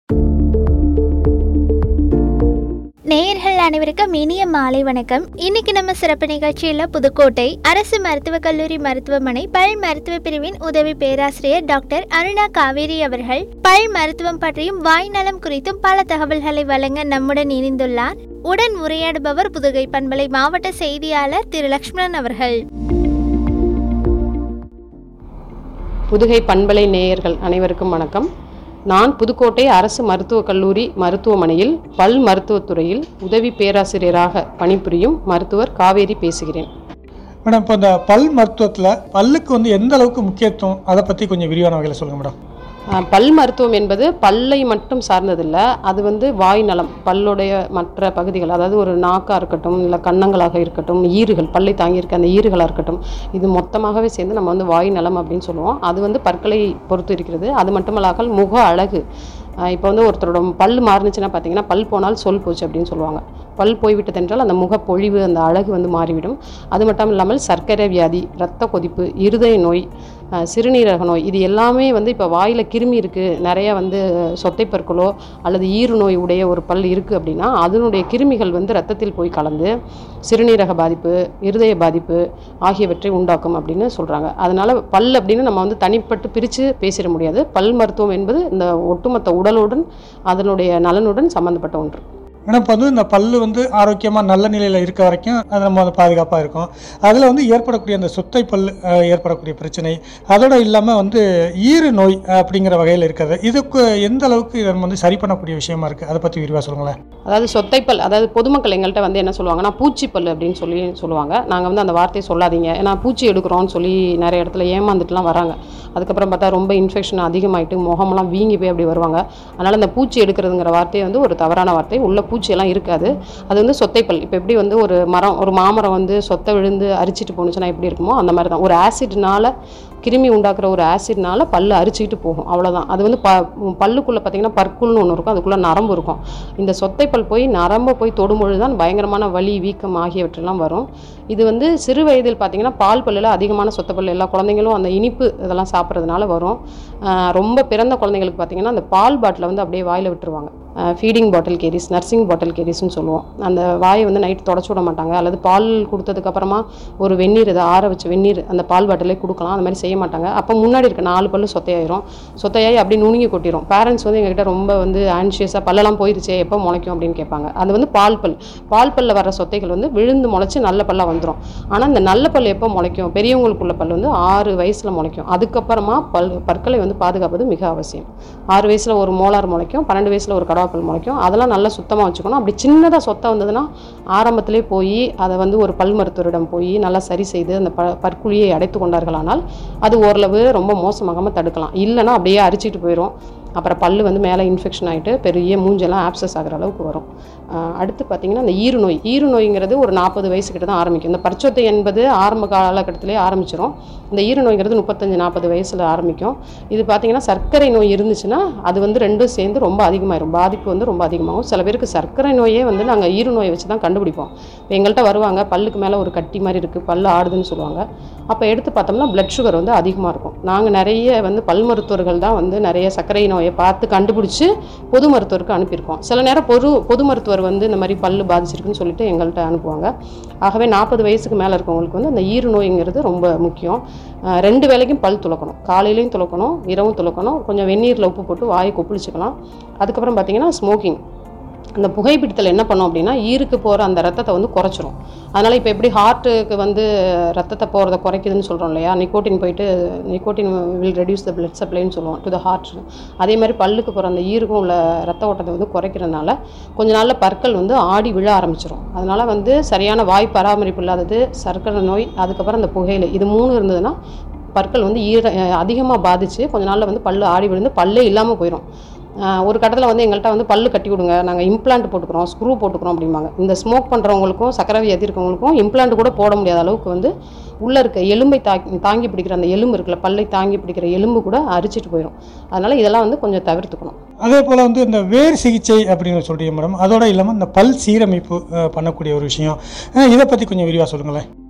நேயர்கள் அனைவருக்கும் இனிய மாலை வணக்கம் இன்னைக்கு நம்ம சிறப்பு நிகழ்ச்சியில் புதுக்கோட்டை அரசு மருத்துவக் கல்லூரி மருத்துவமனை பல் மருத்துவ பிரிவின் உதவி பேராசிரியர் டாக்டர் அருணா காவேரி அவர்கள் பல் மருத்துவம் பற்றியும் வாய் நலம் குறித்தும் பல தகவல்களை வழங்க நம்முடன் இணைந்துள்ளார் உடன் உரையாடுபவர் புதுகை பண்பலை மாவட்ட செய்தியாளர் திரு லக்ஷ்மணன் அவர்கள் புதுகை பண்பலை நேயர்கள் அனைவருக்கும் வணக்கம் நான் புதுக்கோட்டை அரசு மருத்துவக் கல்லூரி மருத்துவமனையில் பல் மருத்துவத்துறையில் உதவி பேராசிரியராக பணிபுரியும் மருத்துவர் காவேரி பேசுகிறேன் மேடம் இப்போ இந்த பல் மருத்துவத்தில் பல்லுக்கு வந்து எந்த அளவுக்கு முக்கியத்துவம் அதை பற்றி கொஞ்சம் விரிவான வகையில் சொல்லுங்கள் மேடம் அஹ், பல் மருத்துவம் என்பது பல்லை மட்டும் சார்ந்ததில்லை அது வந்து வாய் நலம் பல்லுடைய மற்ற பகுதிகள் அதாவது ஒரு நாக்காக இருக்கட்டும் இல்லை கன்னங்களாக இருக்கட்டும் ஈறுகள் பல்லை தாங்கியிருக்க அந்த ஈறுகளாக இருக்கட்டும் இது மொத்தமாகவே சேர்ந்து நம்ம வந்து வாய் நலம் அப்படின்னு சொல்லுவோம் அது வந்து பற்களை பொறுத்து இருக்கிறது அது மட்டுமல்லாமல் முக அழகு இப்போ வந்து ஒருத்தரோட பல் மாறுனுச்சுன்னா பார்த்தீங்கன்னா பல் போனால் சொல் போச்சு அப்படின்னு சொல்லுவாங்க பல் போய்விட்டதென்றால் அந்த முகப்பொழிவு அந்த அழகு வந்து மாறிவிடும் அது மட்டும் இல்லாமல் சர்க்கரை வியாதி இரத்த கொதிப்பு இருதய நோய் அஹ், சிறுநீரக நோய் இது எல்லாமே வந்து இப்போ வாயில் கிருமி இருக்குது நிறைய வந்து சொத்தை பற்களோ அல்லது ஈறு நோய் உடைய ஒரு பல் இருக்குது அப்படின்னா அதனுடைய கிருமிகள் வந்து ரத்தத்தில் போய் கலந்து சிறுநீரக பாதிப்பு இருதய பாதிப்பு ஆகியவற்றை உண்டாக்கும் அப்படின்னு சொல்கிறாங்க அதனால் பல் அப்படின்னு நம்ம வந்து தனிப்பட்டு பிரித்து பேசிட முடியாது பல் மருத்துவம் என்பது இந்த ஒட்டுமொத்த உடலுடன் அதனுடைய நலனுடன் சம்பந்தப்பட்ட ஒன்று மேடம் இப்போ வந்து இந்த பல்லு வந்து ஆரோக்கியமாக நல்ல நிலையில் இருக்க வரைக்கும் அது நம்ம வந்து பாதுகாப்பாக இருக்கும் அதில் வந்து ஏற்படக்கூடிய அந்த சொத்தை பல் அஹ், ஏற்படக்கூடிய பிரச்சனை அதோட இல்லாமல் வந்து ஈறு நோய் அஹ், அப்படிங்கிற வகையில் இருக்கிறது இதுக்கு எந்த அளவுக்கு இதை நம்ம வந்து சரி பண்ணக்கூடிய விஷயமா இருக்குது அதை பற்றி விரிவாக சொல்லுங்களேன் அதாவது சொத்தைப்பல் அதாவது பொதுமக்கள் எங்கள்கிட்ட வந்து என்ன சொல்லுவாங்கன்னா பூச்சிப்பல் அப்படின்னு சொல்லி சொல்லுவாங்க நாங்கள் வந்து அந்த வார்த்தையை சொல்லாதீங்க ஏன்னா பூச்சி எடுக்கிறோம்னு சொல்லி நிறைய இடத்துல ஏமாந்துட்டுலாம் வராங்க அதுக்கப்புறம் பார்த்தா ரொம்ப இன்ஃபெக்ஷன் அதிகமாயிட்டு முகமெல்லாம் வீங்கி போய் அப்படி வருவாங்க அதனால் அந்த பூச்சி எடுக்கிறதுங்கிற வார்த்தை வந்து ஒரு தவறான வார்த்தை உள்ள பூச்சியெல்லாம் இருக்காது அது வந்து சொத்தைப்பல் இப்போ எப்படி வந்து ஒரு மரம் ஒரு மாமரம் வந்து சொத்தை விழுந்து அரிச்சிட்டு போணுச்சுன்னா எப்படி இருக்குமோ அந்த மாதிரி தான் ஒரு ஆசிட்னால கிருமி உண்டாக்குற ஒரு ஆசிட்னால பல்லு அரிச்சிக்கிட்டு போகும் அவ்வளோதான் அது வந்து ப பல்லுக்குள்ளே பார்த்தீங்கன்னா பற்குள்னு ஒன்று இருக்கும் அதுக்குள்ளே நரம்பு இருக்கும் இந்த சொத்தைப்பல் போய் நரம்பை போய் தொடும்பொழுது தான் பயங்கரமான வலி வீக்கம் ஆகியவற்றெல்லாம் வரும் இது வந்து சிறு வயதில் பார்த்தீங்கன்னா பால் பல்லில் அதிகமான சொத்தைப்பல் எல்லா குழந்தைங்களும் அந்த இனிப்பு இதெல்லாம் சாப்பிட்றதுனால வரும் ஆஹ் ரொம்ப பிறந்த குழந்தைங்களுக்கு பார்த்தீங்கன்னா அந்த பால் பாட்டிலை வந்து அப்படியே வாயில் விட்டுருவாங்க feeding bottle caries nursing bottle கேரிஸ்னு சொல்லுவோம் அந்த வாயை வந்து நைட் தொடச்சி விட மாட்டாங்க அல்லது பால் கொடுத்ததுக்கப்புறமா ஒரு வெந்நீர் இதை ஆற வச்ச வெந்நீர் அந்த பால் பாட்டிலே கொடுக்கலாம் அந்த மாதிரி செய்ய மாட்டாங்க அப்போ முன்னாடி இருக்க நாலு பல்லு சொத்தையாயிரும் சொத்தையாகி அப்படி நுணுங்கி கொட்டிடும் பேரண்ட்ஸ் வந்து எங்ககிட்ட ரொம்ப வந்து ஆன்ஷியஸாக பல்லெல்லாம் போயிருச்சே எப்போ முளைக்கும் அப்படின்னு கேட்பாங்க அது வந்து பால் பல் பால் பல்ல வர சொத்தைகள் வந்து விழுந்து முளைச்சி நல்ல பல்லாக வந்துடும் ஆனால் இந்த நல்ல பல் எப்போ முளைக்கும் பெரியவங்களுக்குள்ள பல் வந்து ஆறு வயசில் முளைக்கும் அதுக்கப்புறமா பல் பற்களை வந்து பாதுகாப்பது மிக அவசியம் ஆறு வயசில் ஒரு மோலார் முளைக்கும் பன்னெண்டு வயசில் ஒரு கடவாப்பல் முளைக்கும் அதெல்லாம் நல்லா சுத்தமாக வச்சுக்கணும் அப்படி சின்னதாக சொத்தை வந்ததுன்னா ஆரம்பத்திலே போய் அதை வந்து ஒரு பல் மருத்துவரிடம் போய் நல்லா சரி செய்து அந்த ப பற்குழியை அடைத்து கொண்டார்களானால் அது ஓரளவு ரொம்ப மோசமாகாமல் தடுக்கலாம் இல்லைன்னா அப்படியே அரிச்சிட்டு போயிடும் அப்புறம் பல்லு வந்து மேலே இன்ஃபெக்ஷன் ஆகிட்டு பெரிய மூஞ்செல்லாம் ஆப்சஸ் ஆகிற அளவுக்கு வரும் ஆஹ் அடுத்து பார்த்தீங்கன்னா இந்த ஈறு நோய் ஈறு நோய்ங்கிறது ஒரு நாற்பது வயசுக்கிட்ட தான் ஆரம்பிக்கும் இந்த பரிச்சொத்தை என்பது ஆரம்ப காலகட்டத்திலே ஆரம்பிச்சிடும் இந்த ஈறு நோய்ங்கிறது முப்பத்தஞ்சு நாற்பது வயசில் ஆரம்பிக்கும் இது பார்த்தீங்கன்னா சர்க்கரை நோய் இருந்துச்சுன்னா அது வந்து ரெண்டும் சேர்ந்து ரொம்ப அதிகமாயிரும் பாதிப்பு வந்து ரொம்ப அதிகமாகும் சில பேருக்கு சர்க்கரை நோயே வந்து நாங்கள் ஈறு நோயை வச்சு தான் கண்டுபிடிப்போம் இப்போ எங்கள்கிட்ட வருவாங்க பல்லுக்கு மேலே ஒரு கட்டி மாதிரி இருக்குது பல்லு ஆடுதுன்னு சொல்லுவாங்க அப்போ எடுத்து பார்த்தோம்னா பிளட் சுகர் வந்து அதிகமாக இருக்கும் நாங்கள் நிறைய வந்து பல் மருத்துவர்கள் தான் வந்து நிறைய சர்க்கரை நோயை பார்த்து கண்டுபிடிச்சி பொது மருத்துவருக்கு அனுப்பியிருக்கோம் சில நேரம் பொது பொது மருத்துவர் வந்து இந்த மாதிரி பல்லு பாதிச்சிருக்குன்னு சொல்லிட்டு எங்கள்கிட்ட அனுப்புவாங்க ஆகவே நாற்பது வயசுக்கு மேலே இருக்கவங்களுக்கு வந்து அந்த ஈறு நோய்ங்கிறது ரொம்ப முக்கியம் அஹ் ரெண்டு வேளைக்கும் பல் துளக்கணும் காலையிலையும் துளக்கணும் இரவும் துளக்கணும் கொஞ்சம் வெந்நீரில் உப்பு போட்டு வாயை கொப்பளிச்சுக்கலாம் அதுக்கப்புறம் பார்த்தீங்கன்னா ஸ்மோக்கிங் அந்த புகைப்பிடித்தல் என்ன பண்ணும் அப்படின்னா ஈருக்கு போகிற அந்த ரத்தத்தை வந்து குறைச்சிரும் அதனால் இப்போ எப்படி ஹார்ட்டுக்கு வந்து ரத்தத்தை போகிறத குறைக்குதுன்னு சொல்கிறோம் இல்லையா நிக்கோட்டின் போயிட்டு nicotine will reduce the blood சப்ளைன்னு சொல்லுவோம் டு த ஹார்ட் அதே மாதிரி பல்லுக்கு போகிற அந்த ஈருக்கும் உள்ள ரத்த ஓட்டத்தை வந்து குறைக்கிறதுனால கொஞ்ச நாளில் பற்கள் வந்து ஆடி விழ ஆரம்பிச்சிரும் அதனால் வந்து சரியான வாய் பராமரிப்பு இல்லாதது சர்க்கரை நோய் அதுக்கப்புறம் அந்த புகையிலை இது மூணு இருந்ததுன்னா பற்கள் வந்து ஈர அதிகமாக பாதிச்சு கொஞ்ச நாளில் வந்து பல்லு ஆடி விழுந்து பல்லே இல்லாமல் போயிடும் ஆஹ் ஒரு கட்டத்தில் வந்து எங்கள்கிட்ட வந்து பல்லு கட்டி விடுங்க நாங்கள் இம்ப்ளான்ட் போட்டுக்கிறோம் ஸ்க்ரூ போட்டுக்கிறோம் அப்படிம்பாங்க இந்த ஸ்மோக் பண்ணுறவங்களுக்கும் சக்கரை வியாதி இருக்கவங்களுக்கும் இம்ப்ளான்ட் கூட போட முடியாத அளவுக்கு வந்து உள்ளே இருக்க எலும்பை தாங்கி தாங்கி பிடிக்கிற அந்த எலும்பு இருக்குல்ல பல்லை தாங்கி பிடிக்கிற எலும்பு கூட அரிச்சிட்டு போயிடும் அதனால் இதெல்லாம் வந்து கொஞ்சம் தவிர்த்துக்கணும் அதே போல் வந்து இந்த வேர் சிகிச்சை அப்படின்னு சொல்கிறீங்க மேடம் அதோட இல்லாமல் இந்த பல் சீரமைப்பு அஹ், பண்ணக்கூடிய ஒரு விஷயம் அஹ், இதை பற்றி கொஞ்சம் விரிவாக சொல்லுங்களேன்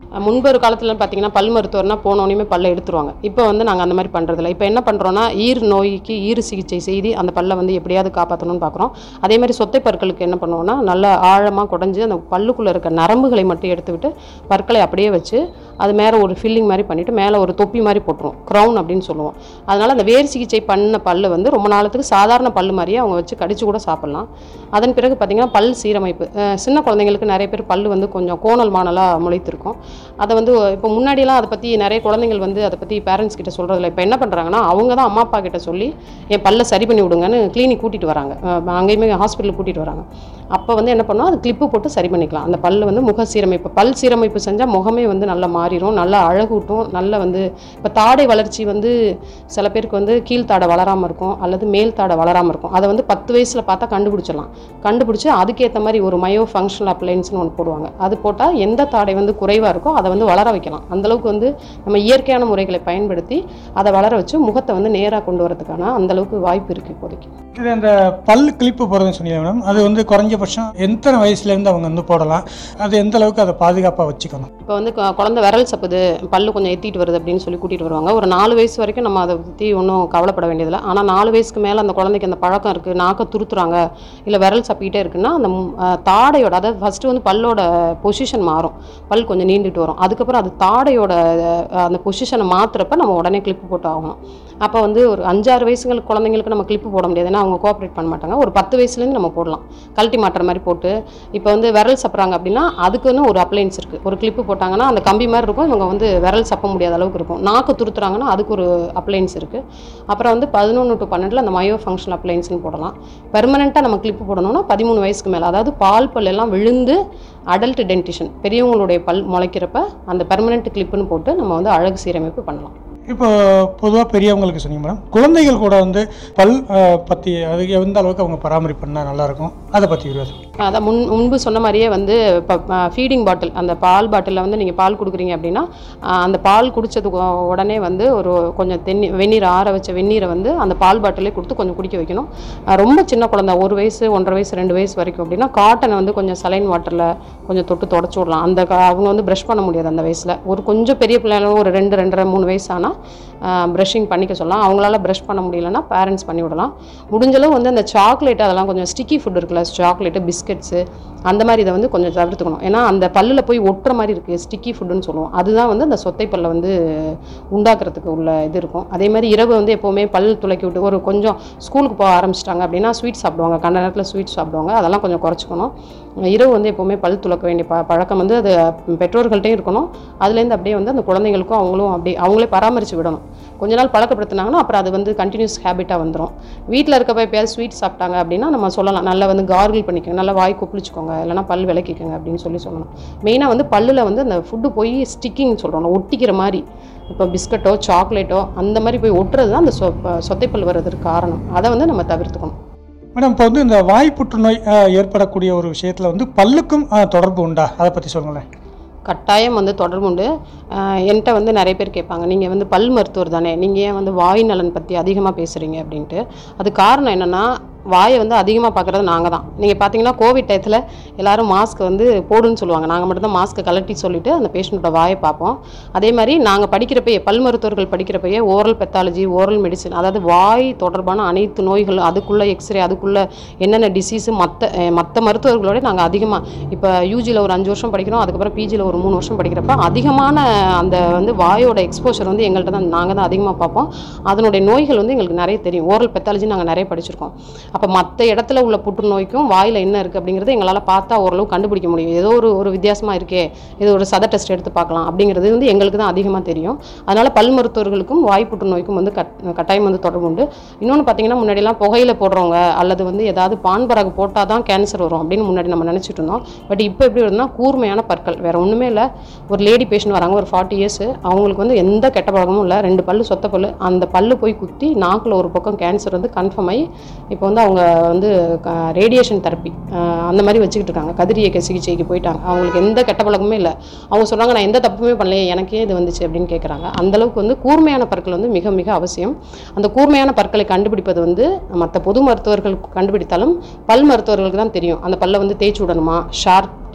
முன்பு ஒரு காலத்தில் பார்த்தீங்கன்னா பல் மருத்துவர்னா போனோடனே பல்லை எடுத்துருவாங்க இப்போ வந்து நாங்கள் அந்த மாதிரி பண்ணுறதில்ல இப்போ என்ன பண்ணுறோன்னா ஈர் நோய்க்கு ஈறு சிகிச்சை செய்து அந்த பல்லை வந்து எப்படியாவது காப்பாற்றணும்னு பார்க்குறோம் அதே மாதிரி சொத்தை பற்களுக்கு என்ன பண்ணுவோம்னா நல்லா ஆழமாக குடஞ்சி அந்த பல்லுக்குள்ளே இருக்க நரம்புகளை மட்டும் எடுத்துவிட்டு பற்களை அப்படியே வச்சு அது மேலே ஒரு ஃபில்லிங் மாதிரி பண்ணிவிட்டு மேலே ஒரு தொப்பி மாதிரி போட்டுருவோம் க்ரௌன் அப்படின்னு சொல்லுவோம் அதனால் அந்த வேர் சிகிச்சை பண்ண பல்லு வந்து ரொம்ப நாளத்துக்கு சாதாரண பல்லு மாதிரியே அவங்க வச்சு கடிச்சு கூட சாப்பிட்லாம் அதன் பிறகு பார்த்திங்கன்னா பல் சீரமைப்பு அஹ் சின்ன குழந்தைங்களுக்கு நிறைய பேர் பல்லு வந்து கொஞ்சம் கோணல் மாணலாக முளைத்திருக்கும் அதை வந்து இப்போ முன்னாடியெல்லாம் அதை பற்றி நிறைய குழந்தைங்கள் வந்து அதை பற்றி பேரண்ட்ஸ் கிட்ட சொல்கிறதில்ல இப்போ என்ன பண்ணுறாங்கன்னா அவங்க தான் அம்மா அப்பா கிட்ட சொல்லி என் பல்லை சரி பண்ணி விடுங்கன்னு கிளினிக் கூட்டிகிட்டு வராங்க அஹ் அங்கேயுமே ஹாஸ்பிட்டலுக்கு கூட்டிகிட்டு வராங்க அப்போ வந்து என்ன பண்ணோம் அது கிளிப்பு போட்டு சரி பண்ணிக்கலாம் அந்த பல் வந்து முக சீரமைப்பு பல் சீரமைப்பு செஞ்சால் முகமே வந்து நல்லா மாறிடும் நல்லா அழகூட்டும் நல்ல வந்து இப்போ தாடை வளர்ச்சி வந்து சில பேருக்கு வந்து கீழ்த்தாடை வளராமல் இருக்கும் அல்லது மேல் தாடை வளராமல் இருக்கும் அதை வந்து பத்து வயசில் பார்த்தா கண்டுபிடிச்சிடலாம் கண்டுபிடிச்சி அதுக்கேற்ற மாதிரி ஒரு மயோ ஃபங்க்ஷனல் அப்ளைன்ஸ்னு ஒன்று போடுவாங்க அது போட்டால் எந்த தாடை வந்து குறைவாக இருக்கோ அதை வந்து வளர வைக்கலாம் அந்தளவுக்கு வந்து நம்ம இயற்கையான முறைகளை பயன்படுத்தி அதை வளர வச்சு முகத்தை வந்து நேராக கொண்டு வரதுக்கான அந்தளவுக்கு வாய்ப்பு இருக்குது இப்போதைக்கு இது அந்த பல் கிளிப்பு போடுறதுன்னு சொன்னீங்க மேடம் அது வந்து குறைஞ்சபட்சம் எத்தனை வயசுலேருந்து அவங்க வந்து போடலாம் அது எந்த அளவுக்கு அதை பாதுகாப்பாக வச்சுக்கணும் இப்போ வந்து கொ- குழந்தை விரல் சப்புது பல்லு கொஞ்சம் எத்திட்டு வருது அப்படின்னு சொல்லி கூட்டிகிட்டு வருவாங்க ஒரு நாலு வயசு வரைக்கும் நம்ம அதை பற்றி ஒன்றும் கவலைப்பட வேண்டியதில்லை ஆனால் நாலு வயசுக்கு மேலே அந்த குழந்தைக்கு அந்த பழக்கம் இருக்குது நாக்க துருத்துறாங்க இல்லை விரல் சப்பிக்கிட்டே இருக்குன்னா அந்த ம், அஹ், தாடையோட அதாவது ஃபஸ்ட்டு வந்து பல்லோட பொசிஷன் மாறும் பல் கொஞ்சம் நீண்டுட்டு வரும் அதுக்கப்புறம் அது தாடையோட அஹ், அந்த பொசிஷனை மாற்றுறப்ப நம்ம உடனே கிளிப்பு போட்டு ஆகணும் அப்போ வந்து ஒரு அஞ்சாறு வயசுங்களுக்கு குழந்தைங்களுக்கு நம்ம கிளிப்பு போட முடியாது ஏன்னா அவங்க கோஆப்ரேட் பண்ண மாட்டாங்க ஒரு பத்து வயசுலேருந்து நம்ம போடலாம் கழட்டி மாட்டுற மாதிரி போட்டு இப்போ வந்து விரல் சப்புறாங்க அப்படின்னா அதுக்குன்னு ஒரு அப்ளைன்ஸ் இருக்குது ஒரு கிளிப்பு போட்டாங்கன்னா அந்த கம்பி மாதிரி இருக்கும் இவங்க வந்து விரல் சப்ப முடியாத அளவுக்கு இருக்கும் நாக்கு துருத்துறாங்கன்னா அதுக்கு ஒரு அப்ளைன்ஸ் இருக்குது அப்புறம் வந்து பதினொன்று டு பன்னெண்டில் அந்த மயோ ஃபங்க்ஷன் அப்ளைன்ஸ்னு போடலாம் பெர்மனெண்ட்டாக நம்ம கிளிப்பு போடணும்னா பதிமூணு வயசுக்கு மேலே அதாவது பால் பல் எல்லாம் விழுந்து அடல்ட் டென்டிஷன் பெரியவங்களுடைய பல் முளைக்கிறப்ப அந்த பெர்மனெண்ட் கிளிப்புன்னு போட்டு நம்ம வந்து அழகு சீரமைப்பு பண்ணலாம் இப்போ பொதுவாக பெரியவங்களுக்கு சொன்னீங்க மேடம் குழந்தைகள் கூட வந்து பல் அஹ், பற்றி அது எந்த அளவுக்கு அவங்க பராமரிப்பு பண்ணால் நல்லாயிருக்கும் அதை பற்றி விரோதம் அதான் முன் முன்பு சொன்ன மாதிரியே வந்து இப்போ ஃபீடிங் பாட்டில் அந்த பால் பாட்டிலில் வந்து நீங்கள் பால் கொடுக்குறீங்க அப்படின்னா ஆஹ் அந்த பால் குடித்ததுக்கு உடனே வந்து ஒரு கொஞ்சம் தென்னி வெந்நீர் ஆற வச்ச வெந்நீரை வந்து அந்த பால் பாட்டிலே கொடுத்து கொஞ்சம் குடிக்க வைக்கணும் ஆஹ் ரொம்ப சின்ன குழந்தை ஒரு வயசு ஒன்றரை வயசு ரெண்டு வயசு வரைக்கும் அப்படின்னா காட்டனை வந்து கொஞ்சம் சலைன் வாட்டரில் கொஞ்சம் தொட்டு தொடச்சி விடலாம் அந்த கா- அவங்க வந்து ப்ரஷ் பண்ண முடியாது அந்த வயசில் ஒரு கொஞ்சம் பெரிய பிள்ளைங்களும் ஒரு ரெண்டு ரெண்டரை மூணு வயசு ஆனால் ப்ரஷிங் பண்ணிக்க சொல்லலாம் அவங்களால ப்ரஷ் பண்ண முடியலன்னா பேரண்ட்ஸ் பண்ணி விடலாம் முடிஞ்சளவு வந்து அந்த சாக்லேட் அதெல்லாம் கொஞ்சம் ஸ்டிக்கி ஃபுட் இருக்குல்ல சாக்லேட்டு பிஸ்கெட்ஸு அந்த மாதிரி இதை வந்து கொஞ்சம் தவிர்த்துக்கணும் ஏன்னா அந்த பல்லில் போய் ஒட்டுற மாதிரி இருக்குது ஸ்டிக்கி ஃபுட்டுன்னு சொல்லுவோம் அதுதான் வந்து அந்த சொத்தை பல்லை வந்து உண்டாக்குறதுக்கு உள்ள இது இருக்கும் அதே மாதிரி இரவு வந்து எப்போவுமே பல் துளைக்கி விட்டு ஒரு கொஞ்சம் ஸ்கூலுக்கு போக ஆரம்பிச்சிட்டாங்க அப்படின்னா ஸ்வீட் சாப்பிடுவாங்க கண்ட நேரத்தில் ஸ்வீட் சாப்பிடுவாங்க அதெல்லாம் கொஞ்சம் குறைச்சிக்கணும் இரவு வந்து எப்போவுமே பல் துளக்க வேண்டிய ப பழக்கம் வந்து அது பெற்றோர்கள்ட்டையும் இருக்கணும் அதுலேருந்து அப்படியே வந்து அந்த குழந்தைங்களுக்கும் அவங்களும் அப்படியே அவங்களே பராமரித்து விடணும் கொஞ்ச நாள் பழக்கப்படுத்தினாங்கன்னா அப்புறம் அது வந்து கண்டினியூஸ் ஹேபிட்டாக வந்துடும் வீட்டில் இருக்கப்ப எப்பயாவது ஸ்வீட் சாப்பிட்டாங்க அப்படின்னா நம்ம சொல்லலாம் நல்லா வந்து கார்கிள் பண்ணிக்கோங்க நல்லா வாய் கொப்பளிச்சுக்கோங்க இல்லைனா பல் விளக்கிக்கோங்க அப்படின்னு சொல்லி சொல்லணும் மெயினாக வந்து பல்லில் வந்து அந்த ஃபுட்டு போய் ஸ்டிக்கிங் சொல்கிறோம் ஒட்டிக்கிற மாதிரி இப்போ பிஸ்கட்டோ சாக்லேட்டோ அந்த மாதிரி போய் ஒட்டுறது தான் அந்த சொ சொத்தைப்பல் வர்றதுக்கு காரணம் அதை வந்து நம்ம தவிர்த்துக்கணும் மேடம் இப்போ வந்து இந்த வாய் புற்றுநோய் அஹ், ஏற்படக்கூடிய ஒரு விஷயத்தில் வந்து பல்லுக்கும் அஹ், தொடர்பு உண்டா அதை பற்றி சொல்லுங்களேன் கட்டாயம் வந்து தொடர்பு உண்டு ஆஹ் என்கிட்ட வந்து நிறைய பேர் கேட்பாங்க நீங்கள் வந்து பல் மருத்துவர் தானே நீங்கள் ஏன் வந்து வாய் நலன் பற்றி அதிகமாக பேசுகிறீங்க அப்படின்ட்டு அது காரணம் என்னென்னா வாயை வந்து அதிகமாக பார்க்குறது நாங்கள் தான் நீங்கள் பார்த்தீங்கன்னா கோவிட் டயத்தில் எல்லாரும் மாஸ்க் வந்து போடுன்னு சொல்லுவாங்க நாங்கள் மட்டும்தான் மாஸ்க்கை கலட்டி சொல்லிட்டு அந்த பேஷண்ட்டோட வாயை பார்ப்போம் அதே மாதிரி நாங்கள் படிக்கிறப்பயே பல் மருத்துவர்கள் படிக்கிறப்பயே ஓரல் பெத்தாலஜி ஓரல் மெடிசின் அதாவது வாய் தொடர்பான அனைத்து நோய்கள் அதுக்குள்ளே எக்ஸ்ரே அதுக்குள்ளே என்னென்ன டிசீஸு மற்ற மற்ற மருத்துவர்களோட நாங்கள் அதிகமாக இப்போ யூஜியில் ஒரு அஞ்சு வருஷம் படிக்கிறோம் அதுக்கப்புறம் பிஜியில் ஒரு மூணு வருஷம் படிக்கிறப்ப அதிகமான அந்த வந்து வாயோட எக்ஸ்போஷர் வந்து எங்கள்கிட்ட தான் நாங்கள் தான் அதிகமாக பார்ப்போம் அதனுடைய நோய்கள் வந்து எங்களுக்கு நிறைய தெரியும் ஓரல் பெத்தாலஜி நாங்கள் நிறைய படிச்சிருக்கோம் அப்போ மற்ற இடத்துல உள்ள புற்றுநோய்க்கும் வாயில் என்ன இருக்குது அப்படிங்கிறது எங்களால் பார்த்தா ஓரளவு கண்டுபிடிக்க முடியும் ஏதோ ஒரு ஒரு வித்தியாசமாக இருக்கே இது ஒரு சத டெஸ்ட் எடுத்து பார்க்கலாம் அப்படிங்கிறது வந்து எங்களுக்கு தான் அதிகமாக தெரியும் அதனால் பல் மருத்துவர்களுக்கும் வாய் புற்றுநோய்க்கும் வந்து கட் கட்டாயம் வந்து தொடர்பு உண்டு இன்னொன்று பார்த்தீங்கன்னா முன்னாடிலாம் புகையில போடுறவங்க அல்லது வந்து ஏதாவது பான் பராகு போட்டால் தான் கேன்சர் வரும் அப்படின்னு முன்னாடி நம்ம நினச்சிட்டு இருந்தோம் பட் இப்போ எப்படி வருதுன்னா கூர்மையான பற்கள் வேற ஒன்றுமே இல்லை ஒரு லேடி பேஷண்ட் வராங்க ஒரு ஃபார்ட்டி இயர்ஸ் அவங்களுக்கு வந்து எந்த கெட்ட பழக்கமும் இல்லை ரெண்டு பல்லு சொத்த பல்லு அந்த பல்லு போய் குத்தி நாக்கில் ஒரு பக்கம் கேன்சர் வந்து கன்ஃபார்ம் ஆகி இப்போ வந்து அவங்க வந்து ரேடியேஷன் தெரப்பி அந்த மாதிரி வச்சுக்கிட்டு இருக்காங்க கதிரியக்க சிகிச்சைக்கு போயிட்டாங்க அவங்களுக்கு எந்த கெட்ட பழக்கமுமே இல்லை அவங்க சொல்கிறாங்க நான் எந்த தப்புமே பண்ணலையே எனக்கே இது வந்துச்சு அப்படின்னு கேட்குறாங்க அந்த அளவுக்கு வந்து கூர்மையான பற்கள் வந்து மிக மிக அவசியம் அந்த கூர்மையான பற்களை கண்டுபிடிப்பது வந்து மற்ற பொது மருத்துவர்கள் கண்டுபிடித்தாலும் பல் மருத்துவர்களுக்கு தான் தெரியும் அந்த பல்லை வந்து தேய்ச்சி விடணுமா ஷார்ப்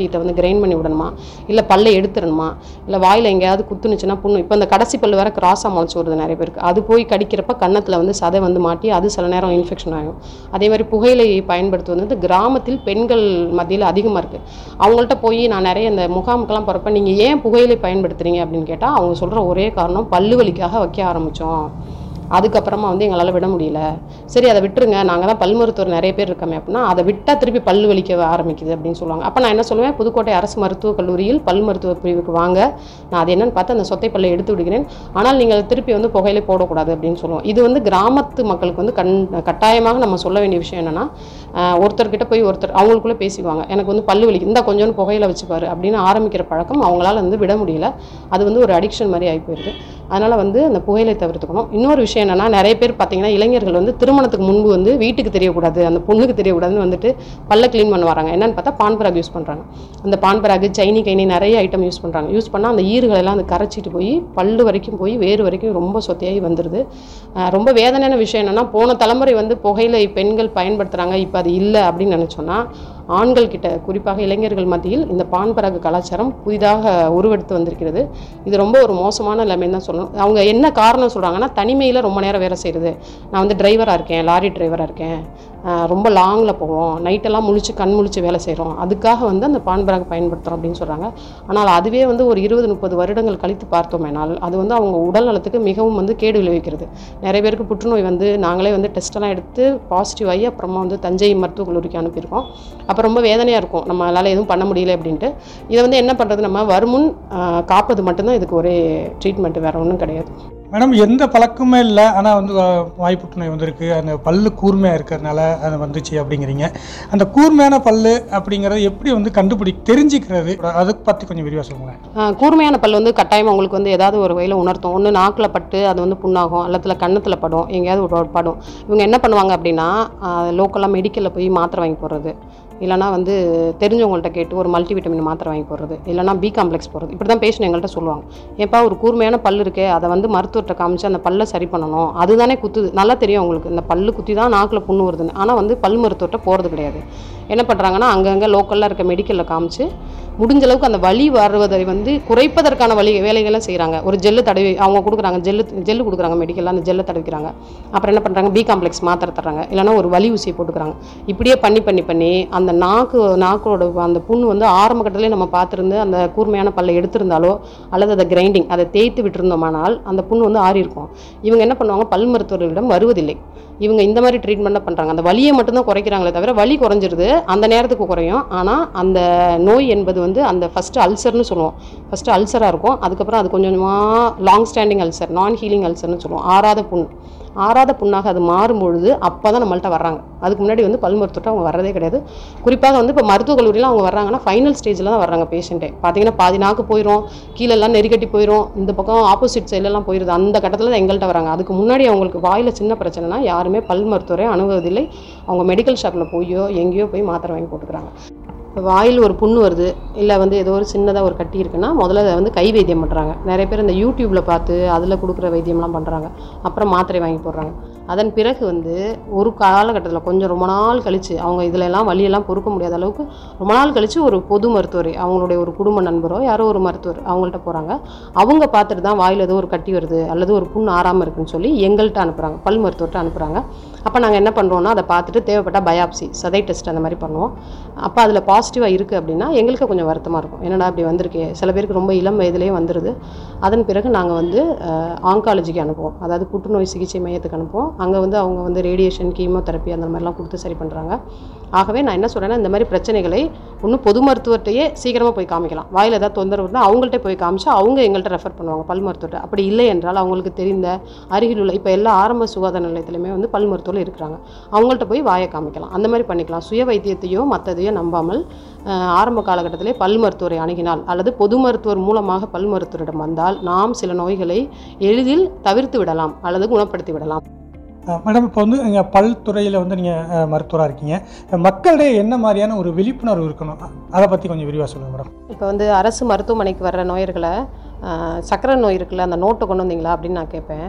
டீத்தை வந்து கிரைண்ட் பண்ணி விடணுமா இல்லை பல்லை எடுத்துடணுமா இல்லை வாயில் எங்கேயாவது குத்துனுச்சுன்னா புண்ணு இப்போ இந்த கடைசி பல்லு வேற கிராஸாக முளைச்சி வருது நிறைய பேருக்கு அது போய் கடிக்கிறப்ப கன்னத்தில் வந்து சதை வந்து மாட்டி அது சில நேரம் இன்ஃபெக்ஷன் ஆகும் அதே மாதிரி புகையிலை பயன்படுத்துவது வந்து கிராமத்தில் பெண்கள் மத்தியில் அதிகமாக இருக்குது அவங்கள்ட்ட போய் நான் நிறைய இந்த முகாமுக்கெல்லாம் போகிறப்ப நீங்கள் ஏன் புகையிலை பயன்படுத்துறீங்க அப்படின்னு கேட்டால் அவங்க சொல்கிற ஒரே காரணம் பல்லு வலிக்காக வைக்க ஆரம்பித்தோம் அதுக்கப்புறமா வந்து எங்களால் விட முடியல சரி அதை விட்டுருங்க நாங்கள் தான் பல் மருத்துவர் நிறைய பேர் இருக்கோமே அப்படின்னா அதை விட்டால் திருப்பி பல் வலிக்க ஆரம்பிக்குது அப்படின்னு சொல்லுவாங்க அப்போ நான் என்ன சொல்லுவேன் புதுக்கோட்டை அரசு மருத்துவக் கல்லூரியில் பல் மருத்துவ பிரிவுக்கு வாங்க நான் அது என்னன்னு பார்த்து அந்த சொத்தை பல்லை எடுத்து விடுகிறேன் ஆனால் நீங்கள் திருப்பி வந்து புகையிலை போடக்கூடாது அப்படின்னு சொல்லுவோம் இது வந்து கிராமத்து மக்களுக்கு வந்து கண் கட்டாயமாக நம்ம சொல்ல வேண்டிய விஷயம் என்னென்னா ஒருத்தர்கிட்ட போய் ஒருத்தர் அவங்களுக்குள்ளே பேசிக்குவாங்க எனக்கு வந்து பல்லு வலிக்கு இந்த கொஞ்சோண்டு புகையில வச்சுப்பாரு அப்படின்னு ஆரம்பிக்கிற பழக்கம் அவங்களால வந்து விட முடியல அது வந்து ஒரு அடிக்ஷன் மாதிரி ஆகி போயிடுது அதனால் வந்து அந்த புகையிலை தவிர்த்துக்கணும் இன்னொரு விஷயம் என்னென்னா நிறைய பேர் பார்த்தீங்கன்னா இளைஞர்கள் வந்து திருமணத்துக்கு முன்பு வந்து வீட்டுக்கு தெரியக்கூடாது அந்த பொண்ணுக்கு தெரியக்கூடாதுன்னு வந்துட்டு பல்ல க்ளீன் பண்ண வராங்க என்னன்னு பார்த்தா பான் பராக் யூஸ் பண்ணுறாங்க அந்த பான் பராக் சைனி கைனி நிறைய ஐட்டம் யூஸ் பண்ணுறாங்க யூஸ் பண்ணால் அந்த ஈறுகளெல்லாம் அந்த கரைச்சிட்டு போய் பல்லு வரைக்கும் போய் வேறு வரைக்கும் ரொம்ப சொத்தையாகி வந்துடுது அஹ் ரொம்ப வேதனையான விஷயம் என்னென்னா போன தலைமுறை வந்து புகையிலை பெண்கள் பயன்படுத்துகிறாங்க இப்போ அது இல்லை அப்படின்னு நினச்சோன்னா ஆண்கள் கிட்ட குறிப்பாக இளைஞர்கள் மத்தியில் இந்த பான் பராகு கலாச்சாரம் புதிதாக உருவெடுத்து வந்திருக்கிறது இது ரொம்ப ஒரு மோசமான நிலைமைன்னு தான் சொல்லணும் அவங்க என்ன காரணம் சொல்கிறாங்கன்னா தனிமையில் ரொம்ப நேரம் வேலை செய்கிறது நான் வந்து டிரைவராக இருக்கேன் லாரி டிரைவராக இருக்கேன் ஆஹ் ரொம்ப லாங்கில் போவோம் நைட்டெல்லாம் முழிச்சு கண் முழிச்சு வேலை செய்கிறோம் அதுக்காக வந்து அந்த பான் பராக் பயன்படுத்துகிறோம் அப்படின்னு சொல்கிறாங்க ஆனால் அதுவே வந்து ஒரு இருபது முப்பது வருடங்கள் கழித்து பார்த்தோமேனால் அது வந்து அவங்க உடல் நலத்துக்கு மிகவும் வந்து கேடு விளைவிக்கிறது நிறைய பேருக்கு புற்றுநோய் வந்து நாங்களே வந்து டெஸ்ட்டெல்லாம் எடுத்து பாசிட்டிவ் ஆகி அப்புறமா வந்து தஞ்சை மருத்துவக் கல்லூரிக்கு அனுப்பியிருக்கோம் அப்போ ரொம்ப வேதனையாக இருக்கும் நம்மளால் எதுவும் பண்ண முடியல அப்படின்ட்டு இதை வந்து என்ன பண்ணுறது நம்ம வருமுன் ஆஹ் காப்பது மட்டும்தான் இதுக்கு ஒரே ட்ரீட்மெண்ட் வேறு ஒன்றும் கிடையாது மேடம் எந்த பழக்கமே இல்லை ஆனால் வந்து அஹ், வாய் புற்றுநோய் வந்திருக்கு அந்த பல்லு கூர்மையாக இருக்கிறதுனால அது வந்துச்சு அப்படிங்கிறீங்க அந்த கூர்மையான பல்லு அப்படிங்கிறத எப்படி வந்து கண்டுபிடி தெரிஞ்சுக்கிறது அதை பற்றி கொஞ்சம் விரிவாக சொல்லுங்களேன் ஆஹ் கூர்மையான பல் வந்து கட்டாயம் உங்களுக்கு வந்து ஏதாவது ஒரு வகையில் உணர்த்தும் ஒன்று நாக்கில் பட்டு அது வந்து புண்ணாகும் அல்லத்துல கன்னத்தில் படும் எங்கேயாவது ஒரு படும் இவங்க என்ன பண்ணுவாங்க அப்படின்னா லோக்கலாக மெடிக்கலில் போய் மாத்திரை வாங்கி போடுறது இல்லைனா வந்து தெரிஞ்சவங்கள்ட்ட கேட்டு ஒரு மல்டிவிட்டமின் மாத்திரை வாங்கி போடுறது இல்லைனா பி காம்ப்ளெக்ஸ் போடுறது இப்படி தான் பேஷண்ட் எங்கள்கிட்ட சொல்லுவாங்க ஏப்பா ஒரு கூர்மையான பல் இருக்கே அதை வந்து மருத்துவர்கிட்ட காமிச்சு அந்த பல்லை சரி பண்ணணும் அதுதானே குத்துது நல்லா தெரியும் அவங்களுக்கு இந்த பல்லு குத்தி தான் நாக்கில் புண்ணு வருதுன்னு ஆனால் வந்து பல் மருத்துவர்கிட்ட போகிறது கிடையாது என்ன பண்ணுறாங்கன்னா அங்கங்கே லோக்கலில் இருக்க மெடிக்கலில் காமிச்சு முடிஞ்ச அளவுக்கு அந்த வலி வருவதை வந்து குறைப்பதற்கான வழி வேலைகளை செய்கிறாங்க ஒரு ஜெல்லு தடவி அவங்க கொடுக்குறாங்க ஜெல்லு ஜெல்லு கொடுக்குறாங்க மெடிக்கலில் அந்த ஜெல்லை தடவிக்கிறாங்க அப்புறம் என்ன பண்ணுறாங்க பி காம்ப்ளெக்ஸ் மாத்திரை தர்றாங்க இல்லைன்னா ஒரு வலி ஊசியை போட்டுக்கிறாங்க இப்படியே பண்ணி பண்ணி பண்ணி அந்த நாக்கு நாக்கோட அந்த புண்ணு வந்து ஆரம்ப கட்டத்திலே நம்ம பார்த்துருந்து அந்த கூர்மையான பல்லை எடுத்திருந்தாலோ அல்லது அதை கிரைண்டிங் அதை தேய்த்து விட்டுருந்தோமானால் அந்த புண்ணு வந்து ஆறி இருக்கும் இவங்க என்ன பண்ணுவாங்க பல் மருத்துவர்களிடம் வருவதில்லை இவங்க இந்த மாதிரி ட்ரீட்மெண்ட்டாக பண்ணுறாங்க அந்த வலியை மட்டும்தான் குறைக்கிறாங்களே தவிர வலி குறைஞ்சிருது அந்த நேரத்துக்கு குறையும் ஆனால் அந்த நோய் என்பது வந்து அந்த ஃபஸ்ட்டு அல்சர்னு சொல்லுவோம் ஃபஸ்ட்டு அல்சராக இருக்கும் அதுக்கப்புறம் அது கொஞ்சம் கொஞ்சமாக long standing ulcer non healing அல்சர்னு சொல்லுவோம் ஆறாத புண் ஆறாத புண்ணாக அது மாறும்பொழுது அப்போ தான் நம்மள்ட்ட வர்றாங்க அதுக்கு முன்னாடி வந்து பல் மருத்துவத்தை அவங்க வரதே கிடையாது குறிப்பாக வந்து இப்போ மருத்துவக் கல்லூரியில் அவங்க வர்றாங்கன்னா ஃபைனல் ஸ்டேஜில் தான் வர்றாங்க பேஷண்ட்டே பார்த்தீங்கன்னா பாதி நாக்கு போயிடும் கீழெல்லாம் நெருக்கட்டி போயிடும் இந்த பக்கம் ஆப்போசிட் சைட்லலாம் போயிடுது அந்த கட்டத்தில் தான் எங்கள்கிட்ட வராங்க அதுக்கு முன்னாடி அவங்களுக்கு வாயில் சின்ன பிரச்சனைனா யாருமே பல் மருத்துவரை அணுகுவதில்லை அவங்க மெடிக்கல் ஷாப்பில் போயோ எங்கேயோ போய் மாத்திரை வாங்கி போட்டுக்கிறாங்க இப்போ வாயில் ஒரு புண்ணு வருது இல்லை வந்து ஏதோ ஒரு சின்னதாக ஒரு கட்டி இருக்குன்னா முதல்ல அதை வந்து கை வைத்தியம் பண்ணுறாங்க நிறைய பேர் இந்த யூடியூப்பில் பார்த்து அதில் கொடுக்குற வைத்தியம்லாம் பண்ணுறாங்க அப்புறம் மாத்திரை வாங்கி போடுறாங்க அதன் பிறகு வந்து ஒரு காலகட்டத்தில் கொஞ்சம் ரொம்ப நாள் கழித்து அவங்க இதுல எல்லாம் வலியெல்லாம் பொறுக்க முடியாத அளவுக்கு ரொம்ப நாள் கழித்து ஒரு பொது மருத்துவர் அவங்களுடைய ஒரு குடும்ப நண்பரோ யாரோ ஒரு மருத்துவர் அவங்கள்ட்ட போகிறாங்க அவங்க பார்த்துட்டு தான் வாயில் ஏதோ ஒரு கட்டி வருது அல்லது ஒரு புண்ணு ஆறாமல் இருக்குன்னு சொல்லி எங்கள்கிட்ட அனுப்புகிறாங்க பல் மருத்துவர்கிட்ட அனுப்புகிறாங்க அப்போ நாங்கள் என்ன பண்ணுறோன்னா அதை பார்த்துட்டு தேவைப்பட்டால் பயாப்சி சதை டெஸ்ட் அந்த மாதிரி பண்ணுவோம் அப்போ அதில் பாசிட்டிவாக இருக்குது அப்படின்னா எங்களுக்கு கொஞ்சம் வருத்தமாக இருக்கும் என்னடா இப்படி வந்திருக்கே சில பேருக்கு ரொம்ப இளம் வயதிலேயே வந்துடுது அதன் பிறகு நாங்கள் வந்து ஆங்காலஜிக்கு அனுப்புவோம் அதாவது புற்றுநோய் சிகிச்சை மையத்துக்கு அனுப்புவோம் அங்கே வந்து அவங்க வந்து ரேடியேஷன் கீமோதெரப்பி அந்த மாதிரிலாம் கொடுத்து சரி பண்ணுறாங்க ஆகவே நான் என்ன சொல்கிறேன்னா இந்த மாதிரி பிரச்சனைகளை இன்னும் பொது மருத்துவர்கிட்டயே சீக்கிரமாக போய் காமிக்கலாம் வாயில் ஏதாவது தொந்தரவு இருந்தால் அவங்கள்ட்ட போய் காமிச்சா அவங்க எங்கள்கிட்ட ரெஃபர் பண்ணுவாங்க பல் மருத்துவர்கிட்ட அப்படி இல்லை என்றால் அவங்களுக்கு தெரிந்த அருகில் உள்ள இப்போ எல்லா ஆரம்ப சுகாதார நிலையத்திலுமே வந்து பல் மருத்துவர் இருக்கிறாங்க அவங்கள்ட்ட போய் வாயை காமிக்கலாம் அந்த மாதிரி பண்ணிக்கலாம் சுய வைத்தியத்தையோ மற்றதையோ நம்பாமல் அஹ், ஆரம்ப காலகட்டத்திலே பல் மருத்துவரை அணுகினால் அல்லது பொது மருத்துவர் மூலமாக பல் மருத்துவரிடம் வந்தால் நாம் சில நோய்களை எளிதில் தவிர்த்து விடலாம் அல்லது குணப்படுத்தி விடலாம் அஹ் மேடம் இப்போ வந்து நீங்கள் பல்துறையில் வந்து நீங்கள் மருத்துவராக இருக்கீங்க மக்களிடையே என்ன மாதிரியான ஒரு விழிப்புணர்வு இருக்கணும் அ- அதை பற்றி கொஞ்சம் விரிவாக சொல்லுங்கள் மேடம் இப்போ வந்து அரசு மருத்துவமனைக்கு வர்ற நோயர்களை ஆஹ், சர்க்கரை நோய் இருக்குல்ல அந்த நோட்டை கொண்டு வந்தீங்களா அப்படின்னு நான் கேட்பேன்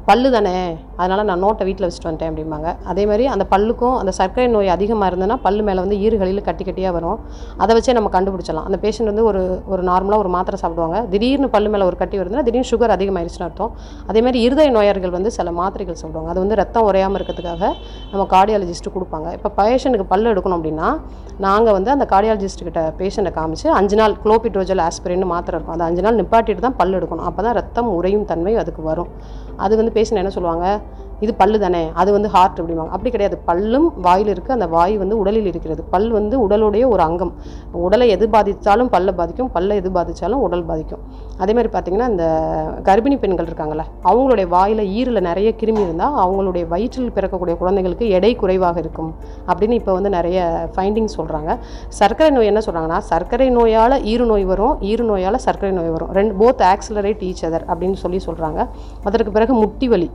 பல்லு தானே அதனால் நான் நோட்டை வீட்டில் வச்சுட்டு வந்துட்டேன் அப்படிம்பாங்க அதே மாதிரி அந்த பல்லுக்கும் அந்த சர்க்கரை நோய் அதிகமாக இருந்ததுன்னா பல்லு மேலே வந்து ஈறுகளில் கட்டி கட்டியாக வரும் அதை வச்சே நம்ம கண்டுபிடிச்சலாம் அந்த பேஷண்ட் வந்து ஒரு ஒரு நார்மலாக ஒரு மாத்திரை சாப்பிடுவாங்க திடீர்னு பல்லு மேலே ஒரு கட்டி வருதுன்னா திடீர்னு சுகர் அதிகமாயிருச்சுன்னு அர்த்தம் அதே மாதிரி இருதய நோயாளிகள் வந்து சில மாத்திரைகள் சாப்பிடுவாங்க அது வந்து ரத்தம் உறையாமல் இருக்கிறதுக்காக நம்ம கார்டியாலஜிஸ்ட்டு கொடுப்பாங்க இப்போ பேஷண்ட்டுக்கு பல்லு எடுக்கணும் அப்படின்னா நாங்கள் வந்து அந்த கார்டியாலஜிஸ்ட் கிட்ட பேஷண்ட்டை காமிச்சு அஞ்சு நாள் குளோபிட்ரோஜல் ஆஸ்பிரின்னு மாத்திரை இருக்கும் அந்த அஞ்சு நாள் நிப்பாட்டிட்டு தான் பல்லு எடுக்கணும் அப்போ தான் ரத்தம் உறையும் தன்மை அதுக்கு வரும் அது வந்து பேஷண்ட் என்ன சொல்லுவாங்க இது பல்லு தானே அது வந்து ஹார்ட் அப்படிம்பாங்க அப்படி கிடையாது பல்லும் வாயில் இருக்குது அந்த வாய் வந்து உடலில் இருக்கிறது பல் வந்து உடலுடைய ஒரு அங்கம் உடலை எது பாதித்தாலும் பல்லை பாதிக்கும் பல்லை எது பாதித்தாலும் உடல் பாதிக்கும் அதே மாதிரி பார்த்திங்கன்னா இந்த கர்ப்பிணி பெண்கள் இருக்காங்கல்ல அவங்களுடைய வாயில் ஈரில் நிறைய கிருமி இருந்தால் அவங்களுடைய வயிற்றில் பிறக்கக்கூடிய குழந்தைகளுக்கு எடை குறைவாக இருக்கும் அப்படின்னு இப்போ வந்து நிறைய ஃபைண்டிங் சொல்கிறாங்க சர்க்கரை நோய் என்ன சொல்கிறாங்கன்னா சர்க்கரை நோயால் ஈறு நோய் வரும் ஈறு நோயால் சர்க்கரை நோய் வரும் ரெண்டு போத் ஆக்சிலரேட் ஈச் அதர் அப்படின்னு சொல்லி சொல்கிறாங்க அதற்கு பிறகு முட்டி வலி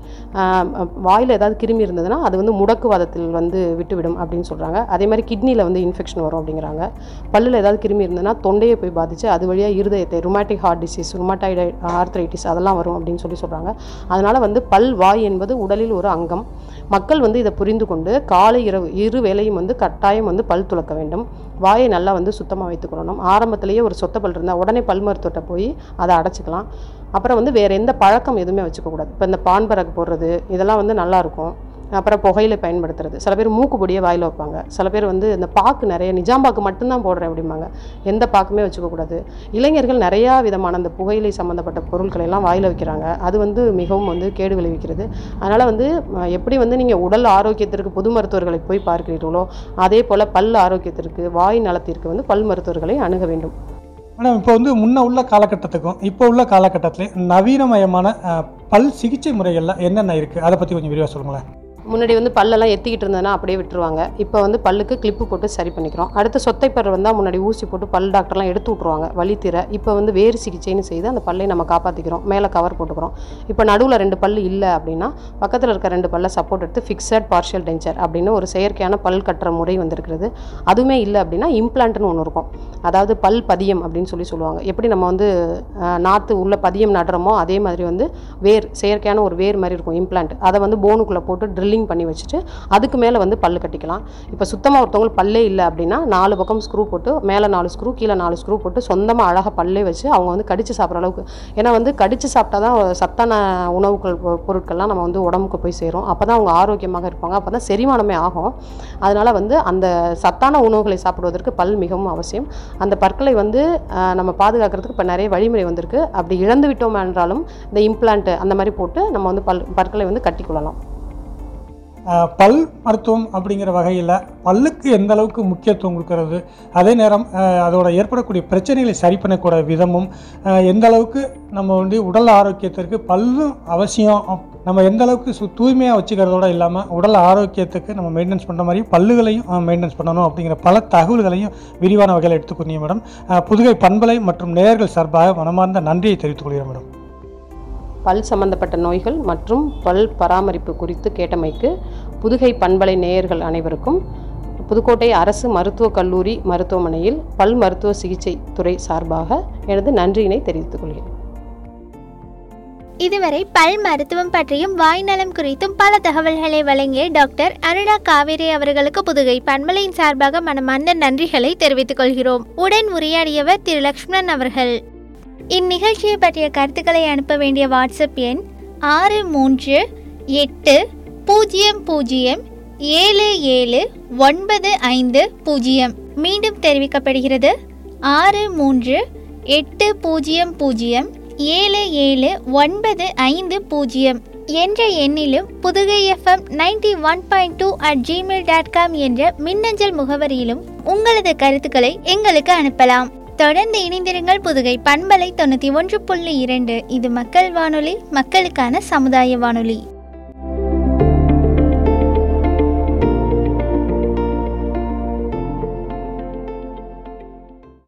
வாயில் ஏதாவது கிருமி இருந்ததுன்னா அது வந்து முடக்குவாதத்தில் வந்து விட்டுவிடும் அப்படின்னு சொல்கிறாங்க அதே மாதிரி கிட்னியில் வந்து இன்ஃபெக்ஷன் வரும் அப்படிங்கிறாங்க பல்லில் ஏதாவது கிருமி இருந்ததுன்னா தொண்டையை போய் பாதித்து அது வழியாக இருதயத்தை rheumatic heart disease rheumatoid arthritis அதெல்லாம் வரும் அப்படின்னு சொல்லி சொல்கிறாங்க அதனால் வந்து பல் வாய் என்பது உடலில் ஒரு அங்கம் மக்கள் வந்து இதை புரிந்து கொண்டு காலை இரவு இரு வேளையும் வந்து கட்டாயம் வந்து பல் துலக்க வேண்டும் வாயை நல்லா வந்து சுத்தமாக வைத்துக்கொள்ளணும் ஆரம்பத்திலேயே ஒரு சொத்த பல் இருந்தால் உடனே பல் மருத்துவத்தை போய் அதை அடைச்சிக்கலாம் அப்புறம் வந்து வேறு எந்த பழக்கம் எதுவுமே வச்சுக்கக்கூடாது இப்போ இந்த பான் பரகு போடுறது இதெல்லாம் வந்து நல்லாயிருக்கும் அப்புறம் புகையிலை பயன்படுத்துறது சில பேர் மூக்கு பொடியை வாயில் வைப்பாங்க சில பேர் வந்து இந்த பாக்கு நிறைய நிஜாம் பாக்கு மட்டும்தான் போடுறேன் அப்படிம்பாங்க எந்த பாக்குமே வச்சுக்கக்கூடாது இளைஞர்கள் நிறையா விதமான அந்த புகையிலை சம்மந்தப்பட்ட பொருட்களை எல்லாம் வாயில் வைக்கிறாங்க அது வந்து மிகவும் வந்து கேடு விளைவிக்கிறது அதனால் வந்து அஹ், எப்படி வந்து நீங்கள் உடல் ஆரோக்கியத்திற்கு பொது மருத்துவர்களை போய் பார்க்கிறீர்களோ அதே போல் பல் ஆரோக்கியத்திற்கு வாய் நலத்திற்கு வந்து பல் மருத்துவர்களை அணுக வேண்டும் மேடம் இப்போ வந்து முன்ன உள்ள காலகட்டத்துக்கும் இப்போ உள்ள காலகட்டத்திலையும் நவீனமயமான அஹ், பல் சிகிச்சை முறைகளில் என்னென்ன இருக்குது அதை பற்றி கொஞ்சம் விரிவாக சொல்லுங்களேன் முன்னாடி வந்து பல்லெல்லாம் எத்திக்கிட்டு இருந்ததுன்னா அப்படியே விட்டுருவாங்க இப்போ வந்து பல்லுக்கு கிளிப்பு போட்டு சரி பண்ணிக்கிறோம் அடுத்து சொத்தைப்பர் வந்தால் முன்னாடி ஊசி போட்டு பல் டாக்டர்லாம் எடுத்து விட்ருவாங்க வலி தீர இப்போ வந்து வேறு சிகிச்சைன்னு செய்து அந்த பல்லை நம்ம காப்பாற்றிக்கிறோம் மேலே கவர் போட்டுக்கிறோம் இப்போ நடுவில் ரெண்டு பல் இல்லை அப்படின்னா பக்கத்தில் இருக்க ரெண்டு பல்லை சப்போர்ட் எடுத்து ஃபிக்ஸட் பார்ஷியல் டென்ச்சர் அப்படின்னு ஒரு செயற்கையான பல் கட்டுற முறை வந்திருக்கிறது அதுவுமே இல்லை அப்படின்னா இம்ப்ளான்ட்னு ஒன்று இருக்கும் அதாவது பல் பதியம் அப்படின்னு சொல்லி சொல்லுவாங்க எப்படி நம்ம வந்து அஹ், நாற்று உள்ள பதியம் நடுறோமோ அதே மாதிரி வந்து வேர் செயற்கையான ஒரு வேர் மாதிரி இருக்கும் இம்ப்ளான்ட் அதை வந்து போனுக்குள்ளே போட்டு ட்ரில்லிங் பண்ணி வச்சுட்டு அதுக்கு மேலே வந்து பல்லு கட்டிக்கலாம் இப்போ சுத்தமாக ஒருத்தவங்களுக்கு பல்லே இல்லை அப்படின்னா நாலு பக்கம் ஸ்க்ரூ போட்டு மேலே நாலு ஸ்க்ரூ கீழே நாலு ஸ்க்ரூ போட்டு சொந்தமாக அழகாக பல்லே வச்சு அவங்க வந்து கடிச்சு சாப்பிட்ற அளவுக்கு ஏன்னா வந்து கடிச்சு சாப்பிட்டா தான் சத்தான உணவுகள் பொ- பொருட்கள்லாம் நம்ம வந்து உடம்புக்கு போய் சேரும் அப்போ தான் அவங்க ஆரோக்கியமாக இருப்பாங்க அப்போ தான் செரிமானமே ஆகும் அதனால் வந்து அந்த சத்தான உணவுகளை சாப்பிடுவதற்கு பல் மிகவும் அவசியம் அந்த பற்களை வந்து ஆஹ், நம்ம பாதுகாக்கிறதுக்கு இப்போ நிறைய வழிமுறை வந்திருக்கு அப்படி இழந்து விட்டோம் என்றாலும் இந்த இம்ப்ளான்ட் அந்த மாதிரி போட்டு நம்ம வந்து பல் பற்களை வந்து கட்டிக்கொள்ளலாம் அஹ், பல் மருத்துவம் அப்படிங்கிற வகையில் பல்லுக்கு எந்த அளவுக்கு முக்கியத்துவம் கொடுக்கறது அதே நேரம் அஹ், அதோட ஏற்படக்கூடிய பிரச்சனைகளை சரி பண்ணக்கூடிய விதமும் அஹ், எந்த அளவுக்கு நம்ம வந்து உடல் ஆரோக்கியத்திற்கு பல்லும் அவசியம் அப்- நம்ம எந்த அளவுக்கு சு தூய்மையாக வச்சுக்கிறதோட இல்லாமல் உடல் ஆரோக்கியத்துக்கு நம்ம மெயின்டெனன்ஸ் பண்ணுற மாதிரி பல்லுகளையும் மெயின்டெனன்ஸ் பண்ணணும் அப்படிங்கிற பல தகவல்களையும் விரிவான வகையில் எடுத்துக்கொண்டீங்க மேடம் அஹ், புதுகை பண்பலை மற்றும் நேயர்கள் சார்பாக மனமார்ந்த நன்றியை தெரிவித்துக் கொள்கிறேன் மேடம் பல் சம்பந்தப்பட்ட நோய்கள் மற்றும் பல் பராமரிப்பு குறித்து கேட்டமைக்கு புதுகை பண்பலை நேயர்கள் அனைவருக்கும் புதுக்கோட்டை அரசு மருத்துவக் கல்லூரி மருத்துவமனையில் பல் மருத்துவ சிகிச்சை துறை சார்பாக எனது நன்றியினை தெரிவித்துக் கொள்கிறேன் இதுவரை பல் மருத்துவம் பற்றியும் வாய் நலம் குறித்தும் பல தகவல்களை வழங்கிய டாக்டர் அருணா காவேரி அவர்களுக்கு புதுகை பண்பலையின் சார்பாக மனமார்ந்த நன்றிகளை தெரிவித்துக் கொள்கிறோம் உடன் உரையாடியவர் திரு லக்ஷ்மணன் அவர்கள் இந்நிகழ்ச்சியை பற்றிய கருத்துக்களை அனுப்ப வேண்டிய வாட்ஸ்அப் எண் ஆறு மூன்று எட்டு பூஜ்ஜியம் பூஜ்ஜியம் ஏழு ஏழு ஒன்பது ஐந்து பூஜ்ஜியம் மீண்டும் தெரிவிக்கப்படுகிறது ஆறு மூன்று எட்டு பூஜ்ஜியம் பூஜ்ஜியம் ஏழு ஏழு ஒன்பது ஐந்து பூஜ்ஜியம் என்ற எண்ணிலும் Pudugai FM ninety one point two at Gmail dot com என்ற மின்னஞ்சல் முகவரியிலும் உங்களது கருத்துக்களை எங்களுக்கு அனுப்பலாம் தொடர்ந்து இணைந்திருங்கள் புதுகை பண்பலை தொண்ணூற்றி ஒன்று புள்ளி இரண்டு இது மக்கள் வானொலி மக்களுக்கான சமுதாய வானொலி